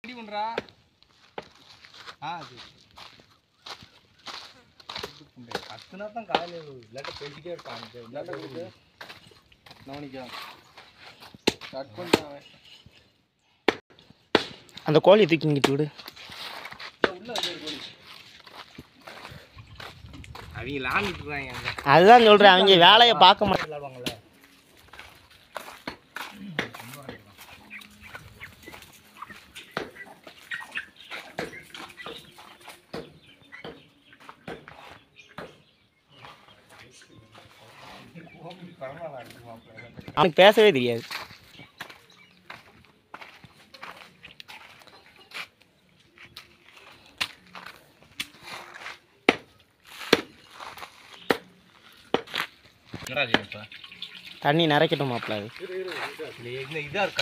ready பண்ணுறா ஆ சரி கத்துனா தான் காலையில் இல்லாட்ட பேசிட்டே இருப்பான் இல்லாட்ட கொடுத்து கவனிக்கலாம் கட் பண்ணுறான் அந்த கோழி தூக்கி இங்கிட்டு விடு உள்ள வந்து ஒரு கோழி அவங்க விளாண்டுட்டு இருக்காங்க அங்கே அதுதான் சொல்கிறேன் அவங்க வேலையை பார்க்க மாட்டாங்க விளாடுவாங்கல்ல அவனுக்கு பேசவே தெரியாது என்னடா செய்யும் இப்போ தண்ணி நிறைக்கட்டும் மாப்பிள்ள அது இதாக இருக்கா